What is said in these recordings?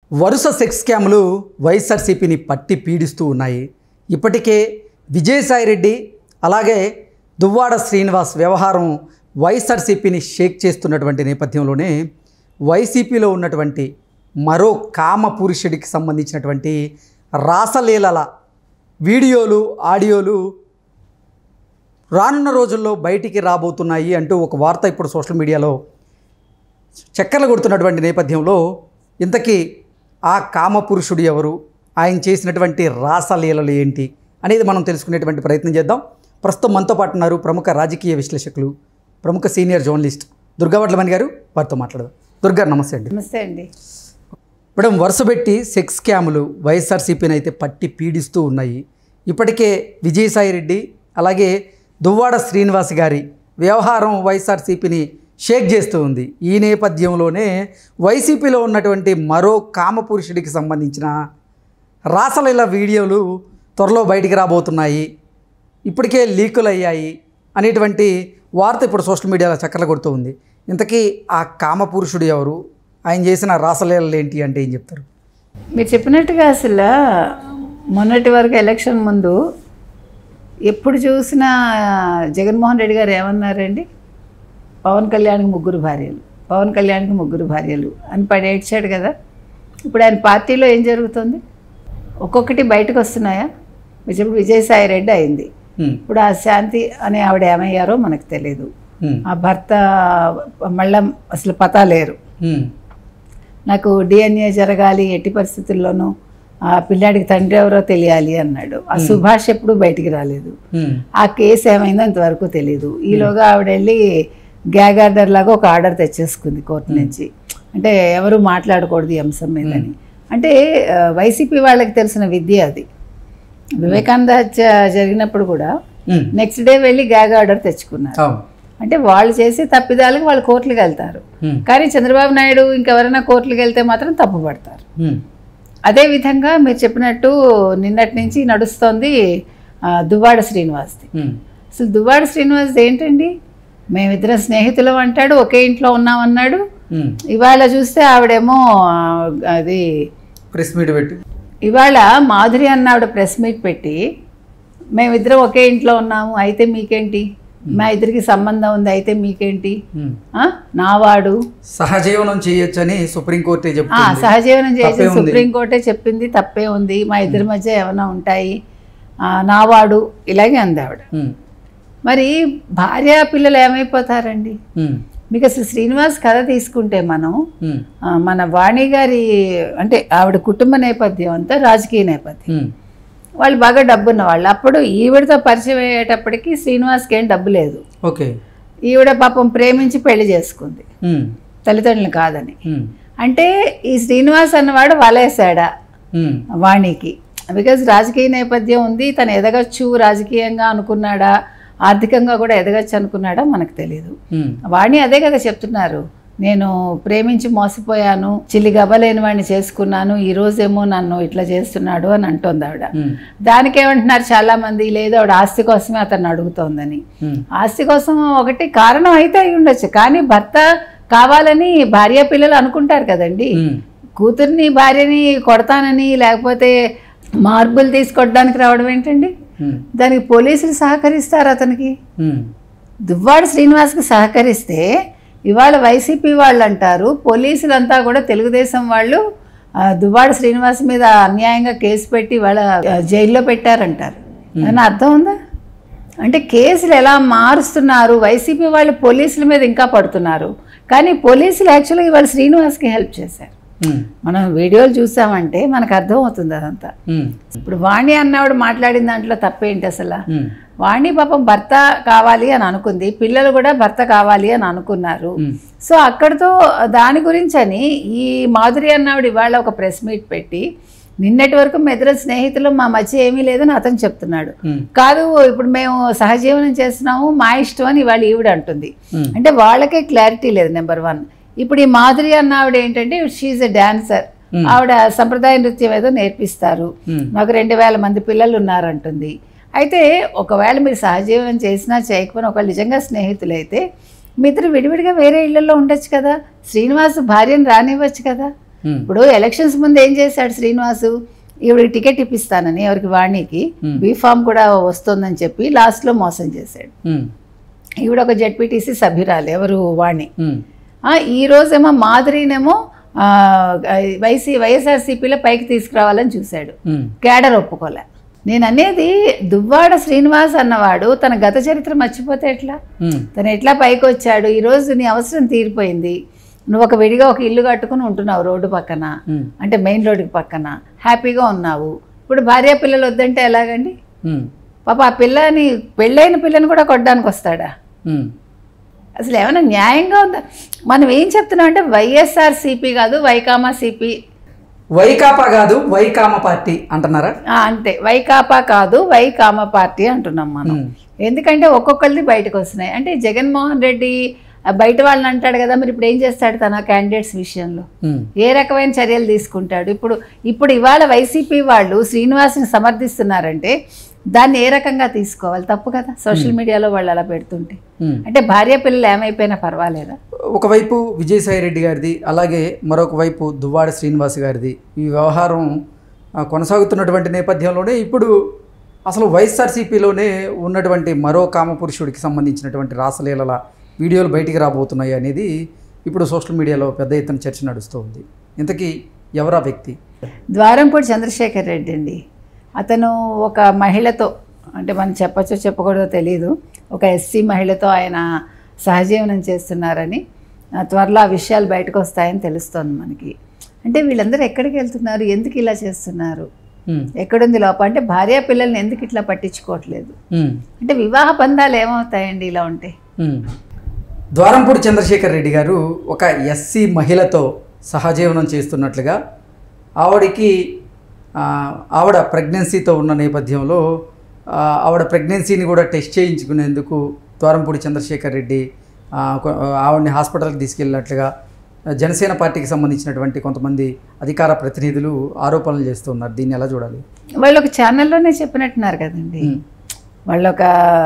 వరుస సెక్స్ స్కామ్లు వైఎస్ఆర్సీపీని పట్టి పీడిస్తూ ఉన్నాయి ఇప్పటికే విజయసాయిరెడ్డి అలాగే దువ్వాడ శ్రీనివాస్ వ్యవహారం వైఎస్ఆర్సీపీని షేక్ చేస్తున్నటువంటి నేపథ్యంలోనే వైసీపీలో ఉన్నటువంటి మరో కామ పురుషుడికి సంబంధించినటువంటి రాసలీలల వీడియోలు ఆడియోలు రానున్న రోజుల్లో బయటికి రాబోతున్నాయి అంటూ ఒక వార్త ఇప్పుడు సోషల్ మీడియాలో చక్కర్లు కొడుతున్నటువంటి నేపథ్యంలో ఇంతకీ ఆ కామపురుషుడు ఎవరు ఆయన చేసినటువంటి రాసలీలలు ఏంటి అనేది మనం తెలుసుకునేటువంటి ప్రయత్నం చేద్దాం ప్రస్తుతం మనతో పాటు ఉన్నారు ప్రముఖ రాజకీయ విశ్లేషకులు ప్రముఖ సీనియర్ జర్నలిస్ట్ దుర్గావట్లమణి గారు వారితో మాట్లాడదాం దుర్గా నమస్తే అండి నమస్తే అండి మేడం వరుసపెట్టి సెక్స్ స్కాములు వైఎస్ఆర్సీపీని అయితే పట్టి పీడిస్తూ ఉన్నాయి ఇప్పటికే విజయసాయి రెడ్డి అలాగే దువ్వాడ శ్రీనివాస్ గారి వ్యవహారం వైఎస్ఆర్సీపీని షేక్ చేస్తూ ఉంది ఈ నేపథ్యంలోనే వైసీపీలో ఉన్నటువంటి మరో కామపురుషుడికి సంబంధించిన రాసలీల వీడియోలు త్వరలో బయటికి రాబోతున్నాయి ఇప్పటికే లీకులు అయ్యాయి అనేటువంటి వార్త ఇప్పుడు సోషల్ మీడియాలో చక్కర్లు కొడుతూ ఉంది ఇంతకీ ఆ కామపురుషుడు ఎవరు ఆయన చేసిన రాసలీలలు ఏంటి అంటే ఏం చెప్తారు మీరు చెప్పినట్టుగా అసలు మొన్నటి వరకు ఎలక్షన్ ముందు ఎప్పుడు చూసినా జగన్మోహన్ రెడ్డి గారు ఏమన్నారండి పవన్ కళ్యాణ్కి ముగ్గురు భార్యలు పవన్ కళ్యాణ్కి ముగ్గురు భార్యలు అని పడేడ్చాడు కదా ఇప్పుడు ఆయన పార్టీలో ఏం జరుగుతుంది ఒక్కొక్కటి బయటకు వస్తున్నాయా మీరు చెప్పి విజయసాయి రెడ్డి అయింది హ్మ్. ఇప్పుడు ఆ శాంతి అనే ఆవిడ ఏమయ్యారో మనకు తెలియదు హ్మ్. ఆ భర్త మళ్ళా అసలు పతా లేరు హ్మ్. నాకు డిఎన్ఏ జరగాలి ఎట్టి పరిస్థితుల్లోనూ ఆ పిల్లాడికి తండ్రి ఎవరో తెలియాలి అన్నాడు ఆ సుభాష్ ఎప్పుడు బయటికి రాలేదు హ్మ్. ఆ కేసు ఏమైందో ఇంతవరకు తెలియదు ఈలోగా ఆవిడ వెళ్ళి గ్యాగ్ ఆర్డర్ లాగా ఒక ఆర్డర్ తెచ్చేసుకుంది కోర్టు నుంచి అంటే ఎవరు మాట్లాడకూడదు ఈ అంశం మీదని అంటే ఆ, వైసీపీ వాళ్ళకి తెలిసిన విద్య అది వివేకానంద హత్య జరిగినప్పుడు కూడా హ్మ్. నెక్స్ట్ డే వెళ్ళి గ్యాగ్ ఆర్డర్ తెచ్చుకున్నారు అవును. అంటే వాళ్ళు చేసే తప్పిదాలకు వాళ్ళు కోర్టులకు వెళ్తారు హ్మ్. కానీ చంద్రబాబు నాయుడు ఇంకెవరైనా కోర్టులకు వెళ్తే మాత్రం తప్పుపడతారు హ్మ్. అదే విధంగా మీరు చెప్పినట్టు నిన్నటి నుంచి నడుస్తోంది ఆ, దువ్వాడ శ్రీనివాస్ది హ్మ్. అసలు దువ్వాడ శ్రీనివాస్ ఏంటండి మేమిద్దరం స్నేహితులం అంటాడు ఒకే ఇంట్లో ఉన్నామన్నాడు హ్మ్. ఇవాళ చూస్తే ఆవిడేమో ఆ, అది ప్రెస్ మీట్ పెట్టి ఇవాళ మాధురి అన్న ఆవిడ ప్రెస్ మీట్ పెట్టి మేమిద్దరం ఒకే ఇంట్లో ఉన్నాము అయితే మీకేంటి మా ఇద్దరికి సంబంధం ఉంది అయితే మీకేంటి హ్మ్. ఆ? నావాడు సహజీవనం చేయొచ్చని సుప్రీంకోర్టే ఆ, చెప్తుంది సహజీవనం చేసి తప్పే ఉంది. సుప్రీంకోర్టే చెప్పింది తప్పే ఉంది మా ఇద్దరి మధ్య ఏమైనా ఉంటాయి ఆ, నావాడు ఇలాగే అంది ఆవిడ హ్మ్. మరి భార్య పిల్లలు ఏమైపోతారండి హ్మ్. మీకు అసలు శ్రీనివాస్ కథ తీసుకుంటే మనం హ్మ్. ఆ, మన వాణి గారి అంటే ఆవిడ కుటుంబ నేపథ్యం అంతా రాజకీయ నేపథ్యం హ్మ్. వాళ్ళు బాగా డబ్బున్న వాళ్ళు అప్పుడు ఈవిడతో పరిచయం అయ్యేటప్పటికి శ్రీనివాస్కి ఏం డబ్బు లేదు ఓకే ఈవిడ పాపం ప్రేమించి పెళ్లి చేసుకుంది హ్మ్. తల్లిదండ్రులు కాదని హ్మ్. అంటే ఈ శ్రీనివాస్ అన్నవాడు వలేసాడా హ్మ్. వాణికి బికాజ్ రాజకీయ నేపథ్యం ఉంది తను ఎదగచ్చు రాజకీయంగా అనుకున్నాడా ఆర్థికంగా కూడా ఎదగచ్చు అనుకున్నాడా మనకు తెలియదు హ్మ్. వాణి అదే కదా చెప్తున్నారు నేను ప్రేమించి మోసపోయాను చిల్లి గవ్వలేని వాడిని చేసుకున్నాను ఈ రోజేమో నన్ను ఇట్లా చేస్తున్నాడు అని అంటోంది ఆవిడ హ్మ్. దానికేమంటున్నారు చాలా మంది లేదు ఆవిడ ఆస్తి కోసమే అతన్ని అడుగుతోందని హ్మ్. ఆస్తి కోసం ఒకటి కారణం అయితే అయి ఉండొచ్చు కానీ భర్త కావాలని భార్య పిల్లలు అనుకుంటారు కదండి హ్మ్. కూతుర్ని భార్యని కొడతానని లేకపోతే మార్బుల్ తీసుకొట్టడానికి రావడం ఏంటండి హ్మ్. దానికి పోలీసులు సహకరిస్తారు అతనికి హ్మ్. దువ్వాడ శ్రీనివాస్కి సహకరిస్తే ఇవాళ వైసీపీ వాళ్ళు అంటారు పోలీసులంతా కూడా తెలుగుదేశం వాళ్ళు ఆ, దువ్వాడ శ్రీనివాస్ మీద అన్యాయంగా కేసు పెట్టి వాళ్ళ జైల్లో పెట్టారంటారు అని అర్థం ఉందా అంటే కేసులు ఎలా మారుస్తున్నారు వైసీపీ వాళ్ళు పోలీసుల మీద ఇంకా పడుతున్నారు కానీ పోలీసులు యాక్చువల్గా ఇవాళ శ్రీనివాస్కి హెల్ప్ చేశారు హ్మ్. మనం వీడియోలు చూసామంటే మనకు అర్థం అవుతుంది అదంతా హ్మ్. ఇప్పుడు వాణి అన్నవాడు మాట్లాడిన దాంట్లో తప్పేంటి అసలు హ్మ్. వాణి పాపం భర్త కావాలి అని అనుకుంది పిల్లలు కూడా భర్త కావాలి అని అనుకున్నారు హ్మ్. సో అక్కడితో దాని గురించి అని ఈ మాధురి అన్నావిడ ఇవాళ ఒక ప్రెస్ మీట్ పెట్టి నిన్నటి వరకు మా ఇద్దరు స్నేహితులు మా మధ్య ఏమీ లేదని అతను చెప్తున్నాడు హ్మ్. కాదు ఇప్పుడు మేము సహజీవనం చేస్తున్నాము మా ఇష్టం అని ఇవాళ ఈవిడ అంటుంది హ్మ్. అంటే వాళ్ళకే క్లారిటీ లేదు నెంబర్ వన్ ఇప్పుడు ఈ మాధురి అన్న ఆవిడ ఏంటంటే షీఈ్ ఎ డాన్సర్ ఆవిడ సంప్రదాయ నృత్యం ఏదో నేర్పిస్తారు హ్మ్. నాకు రెండు వేల మంది పిల్లలు ఉన్నారంటుంది అయితే ఒకవేళ మీరు సహజీవనం చేసినా చేయకపోయినా ఒకవేళ నిజంగా స్నేహితులైతే మీ ఇద్దరు విడివిడిగా వేరే ఇళ్లలో ఉండొచ్చు కదా శ్రీనివాస్ భార్యను రానివ్వచ్చు కదా ఉమ్, ఇప్పుడు ఎలక్షన్స్ ముందు ఏం చేశాడు శ్రీనివాసు ఈవిడికి టికెట్ ఇప్పిస్తానని ఎవరికి వాణికి బీఫామ్ కూడా వస్తుందని చెప్పి లాస్ట్లో మోసం చేశాడు ఉమ్, ఈవిడ ఒక జెడ్పీటీసీ సభ్యురాలు ఎవరు వాణి ఉమ్, ఆ, ఈ రోజేమో మాదిరినేమో ఆ, వైసీ వైఎస్ఆర్సీపీలో పైకి తీసుకురావాలని చూశాడు ఉమ్, కేడర్ ఒప్పుకోలే నేను అనేది దువ్వాడ శ్రీనివాస్ అన్నవాడు తన గత చరిత్ర మర్చిపోతే ఎట్లా ఉమ్, తను ఎట్లా పైకి వచ్చాడు ఈరోజు నీ అవసరం తీరిపోయింది నువ్వు ఒక విడిగా ఒక ఇల్లు కట్టుకుని ఉంటున్నావు రోడ్డు పక్కన ఉమ్, అంటే మెయిన్ రోడ్డుకి పక్కన హ్యాపీగా ఉన్నావు ఇప్పుడు భార్య పిల్లలు వద్దంటే ఎలాగండి ఉమ్, పాప ఆ పిల్లని పెళ్ళైన పిల్లని కూడా కొట్టడానికి వస్తాడా ఉమ్, అసలు ఏమైనా న్యాయంగా ఉందా మనం ఏం చెప్తున్నాం అంటే వైఎస్ఆర్ సిపి కాదు వైకామా సిపి వైకాపా కాదు వైకామ పార్టీ అంటున్నారా అంతే వైకాపా కాదు వైకామా పార్టీ అంటున్నాం మనం ఉమ్, ఎందుకంటే ఒక్కొక్కరిది బయటకు వస్తున్నాయి అంటే జగన్మోహన్ రెడ్డి ఆ బయట వాళ్ళని అంటాడు కదా మరి ఇప్పుడు ఏం చేస్తాడు తన క్యాండిడేట్స్ విషయంలో ఉమ్, ఏ రకమైన చర్యలు తీసుకుంటాడు ఇప్పుడు ఇప్పుడు ఇవాళ వైసీపీ వాళ్ళు శ్రీనివాస్ని సమర్థిస్తున్నారంటే దాన్ని ఏ రకంగా తీసుకోవాలి తప్పు కదా సోషల్ మీడియాలో వాళ్ళు అలా పెడుతుంటే ఉమ్. అంటే భార్య పిల్లలు ఏమైపోయినా పర్వాలేదా ఒకవైపు విజయసాయి రెడ్డి గారిది అలాగే మరొక వైపు దువ్వాడ శ్రీనివాస్ గారిది ఈ వ్యవహారం ఆ, కొనసాగుతున్నటువంటి నేపథ్యంలోనే ఇప్పుడు అసలు వైఎస్ఆర్సీపీలోనే ఉన్నటువంటి మరో కామపురుషుడికి సంబంధించినటువంటి రాసలీలల వీడియోలు బయటికి రాబోతున్నాయి అనేది ఇప్పుడు సోషల్ మీడియాలో పెద్ద ఎత్తున చర్చ నడుస్తూ ఉంది ఇంతకీ ఎవరా వ్యక్తి ద్వారంపూడి చంద్రశేఖర్ రెడ్డి అండి అతను ఒక మహిళతో అంటే మనం చెప్పచ్చో చెప్పకూడదో తెలియదు ఒక ఎస్సీ మహిళతో ఆయన సహజీవనం చేస్తున్నారని ఆ, త్వరలో ఆ విషయాలు బయటకు వస్తాయని తెలుస్తోంది మనకి అంటే వీళ్ళందరూ ఎక్కడికి వెళ్తున్నారు ఎందుకు ఇలా చేస్తున్నారు ఉమ్, ఎక్కడుంది లోపం అంటే భార్య పిల్లల్ని ఎందుకు ఇట్లా పట్టించుకోవట్లేదు ఉమ్, అంటే వివాహ బంధాలు ఏమవుతాయండి ఇలా ఉంటే ఉమ్. ద్వారంపూడి చంద్రశేఖర్ రెడ్డి గారు ఒక ఎస్సీ మహిళతో సహజీవనం చేస్తున్నట్లుగా ఆవిడికి ఆ, ఆవిడ ప్రెగ్నెన్సీతో ఉన్న నేపథ్యంలో ఆ, ఆవిడ ప్రెగ్నెన్సీని కూడా టెస్ట్ చేయించుకునేందుకు ద్వారంపూడి చంద్రశేఖర్ రెడ్డి ఆ, కొ- ఆవిడని హాస్పిటల్కి తీసుకెళ్ళినట్లుగా జనసేన పార్టీకి సంబంధించినటువంటి కొంతమంది అధికార ప్రతినిధులు ఆరోపణలు చేస్తున్నారు దీన్ని ఎలా చూడాలి వాళ్ళు ఒక ఛానల్లోనే చెప్పినట్టున్నారు కదండి ఉమ్, వాళ్ళు ఒక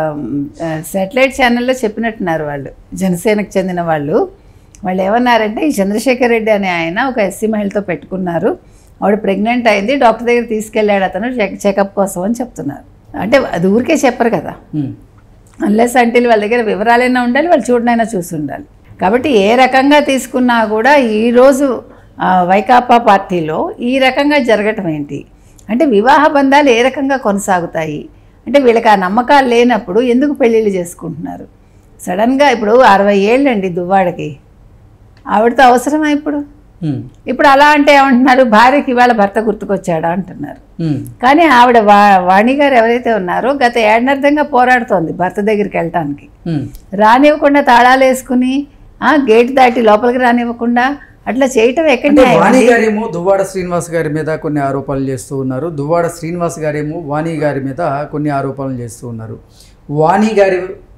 సాటిలైట్ ఛానల్లో చెప్పినట్టున్నారు వాళ్ళు జనసేనకు చెందిన వాళ్ళు వాళ్ళు ఏమన్నారంటే ఈ చంద్రశేఖర్ రెడ్డి అనే ఆయన ఒక ఎస్సీ మహిళతో పెట్టుకున్నారు ఆవిడ ప్రెగ్నెంట్ అయింది డాక్టర్ దగ్గర తీసుకెళ్ళాడు అతను చెక్ చెకప్ కోసం అని చెప్తున్నారు అంటే అది ఊరికే చెప్పరు కదా ఉమ్, అన్లెస్ అంటే వాళ్ళ దగ్గర వివరాలైనా ఉండాలి వాళ్ళు చూడనైనా చూసి ఉండాలి కాబట్టి ఏ రకంగా తీసుకున్నా కూడా ఈరోజు ఆ, వైకాపా పార్టీలో ఈ రకంగా జరగటం ఏంటి అంటే వివాహ బంధాలు ఏ రకంగా కొనసాగుతాయి అంటే వీళ్ళకి ఆ నమ్మకాలు లేనప్పుడు ఎందుకు పెళ్ళిళ్ళు చేసుకుంటున్నారు సడన్గా ఇప్పుడు అరవై ఏళ్ళండి దువ్వాడకి ఆవిడతో అవసరమా ఇప్పుడు ఉమ్, ఇప్పుడు అలా అంటే ఏమంటున్నారు భార్యకి ఇవాళ భర్త గుర్తుకొచ్చాడా అంటున్నారు ఉమ్, కానీ ఆవిడ వా వాణి గారు ఎవరైతే ఉన్నారో గత ఏడనర్థంగా పోరాడుతోంది భర్త దగ్గరికి వెళ్ళటానికి ఉమ్, రానివ్వకుండా తాళాలు వేసుకుని ఆ గేట్ దాటి లోపలికి రానివ్వకుండా అట్లా చేయటం ఎక్కడ అంటే న్యాయం? వాణి గారేమో దువ్వాడ శ్రీనివాస్ గారి మీద కొన్ని ఆరోపణలు చేస్తూ ఉన్నారు దువ్వాడ శ్రీనివాస్ గారేమో వాణి గారి మీద కొన్ని ఆరోపణలు చేస్తూ ఉన్నారు వాణి గారి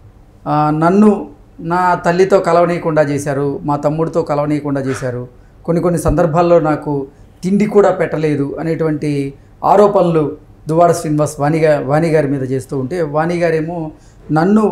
ఆ, నన్ను నా తల్లితో కలవనీయకుండా చేశారు మా తమ్ముడితో కలవనీయకుండా చేశారు కొన్ని కొన్ని సందర్భాల్లో నాకు తిండి కూడా పెట్టలేదు అనేటువంటి ఆరోపణలు దువ్వాడ శ్రీనివాస్ వాణి గా వాణి గారి మీద చేస్తూ ఉంటే వాణి గారేమో నన్ను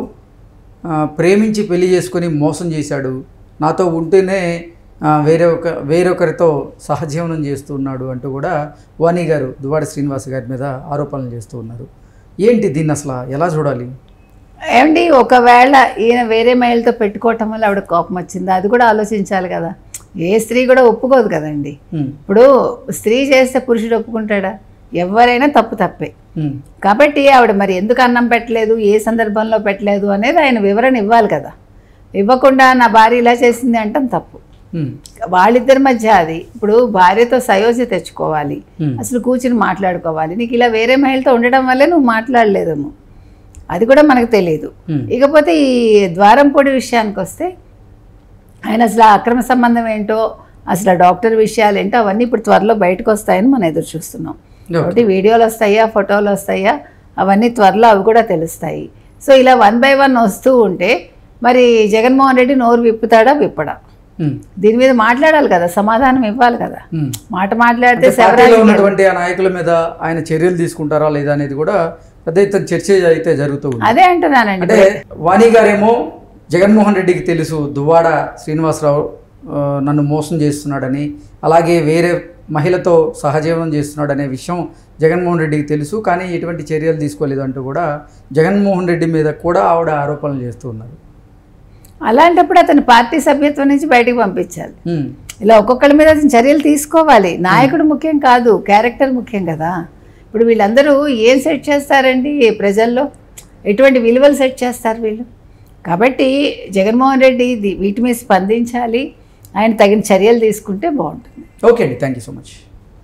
ఆ, ప్రేమించి పెళ్లి చేసుకొని మోసం చేశాడు నాతో ఉంటేనే ఆ, వేరే ఒక వేరొకరితో సహజీవనం చేస్తున్నాడు అంటూ కూడా వాణి గారు దువాడ శ్రీనివాస్ గారి మీద ఆరోపణలు చేస్తూ ఉన్నారు ఏంటి దీన్ని అసలు ఎలా చూడాలి ఏమండి ఒకవేళ ఈయన వేరే మహిళతో పెట్టుకోవటం వల్ల ఆవిడ కోపం వచ్చిందా అది కూడా ఆలోచించాలి కదా ఏ స్త్రీ కూడా ఒప్పుకోదు కదండి ఉమ్, ఇప్పుడు స్త్రీ చేస్తే పురుషుడు ఒప్పుకుంటాడా ఎవరైనా తప్పు తప్పే ఉమ్, కాబట్టి ఆవిడ మరి ఎందుకు అన్నం పెట్టలేదు ఏ సందర్భంలో పెట్టలేదు అనేది ఆయన వివరణ ఇవ్వాలి కదా ఇవ్వకుండా నా భార్య ఇలా చేసింది అంటాం తప్పు ఉమ్, వాళ్ళిద్దరి మధ్య అది ఇప్పుడు భార్యతో సయోధ్య తెచ్చుకోవాలి ఉమ్, అసలు కూర్చుని మాట్లాడుకోవాలి నీకు ఇలా వేరే మహిళతో ఉండడం వల్లే నువ్వు మాట్లాడలేదేమో అది కూడా మనకు తెలియదు ఉమ్, ఇకపోతే ఈ ద్వారంపొడి విషయానికి వస్తే ఆయన అసలు ఆ అక్రమ సంబంధం ఏంటో అసలు ఆ డాక్టర్ విషయాలు ఏంటో అవన్నీ ఇప్పుడు త్వరలో బయటకు వస్తాయని మనం ఎదురు చూస్తున్నాం ఓకే. కాబట్టి వీడియోలు వస్తాయా ఫోటోలు వస్తాయా అవన్నీ త్వరలో అవి కూడా తెలుస్తాయి సో ఇలా వన్ బై వన్ వస్తూ ఉంటే మరి జగన్మోహన్ రెడ్డి నోరు విప్పుతాడా విప్పడా ఉమ్, దీని మీద మాట్లాడాలి కదా సమాధానం ఇవ్వాలి కదా ఉమ్. మాట మాట్లాడితే అంటే పార్టీలో శబరాలు ఉన్నటువంటి ఆ నాయకుల మీద ఆయన చర్యలు తీసుకుంటారా లేదా అనేది కూడా పెద్ద ఎత్తున చర్చ అయితే జరుగుతూ ఉంది అదే అంటున్నానండి అంటే వాణి గారేమో జగన్మోహన్ రెడ్డికి తెలుసు దువ్వాడ శ్రీనివాసరావు ఆ, నన్ను మోసం చేస్తున్నాడని అలాగే వేరే మహిళతో సహజీవనం చేస్తున్నాడనే విషయం జగన్మోహన్ రెడ్డికి తెలుసు కానీ ఎటువంటి చర్యలు తీసుకోలేదు అంటూ కూడా జగన్మోహన్ రెడ్డి మీద కూడా ఆవిడ ఆరోపణలు చేస్తూ ఉన్నారు అలాంటప్పుడు అతను పార్టీ సభ్యత్వం నుంచి బయటకు పంపించాలి ఉమ్, ఇలా ఒక్కొక్కరి మీద అతను చర్యలు తీసుకోవాలి నాయకుడు ముఖ్యం కాదు క్యారెక్టర్ ముఖ్యం కదా ఇప్పుడు వీళ్ళందరూ ఏం సెట్ చేస్తారండి ప్రజల్లో ఎటువంటి విలువలు సెట్ చేస్తారు వీళ్ళు కాబట్టి జగన్మోహన్ రెడ్డి ఇది- వీటి మీద స్పందించాలి ఆయన తగిన చర్యలు తీసుకుంటే బాగుంటుంది ఓకే అండి థ్యాంక్ యూ సో మచ్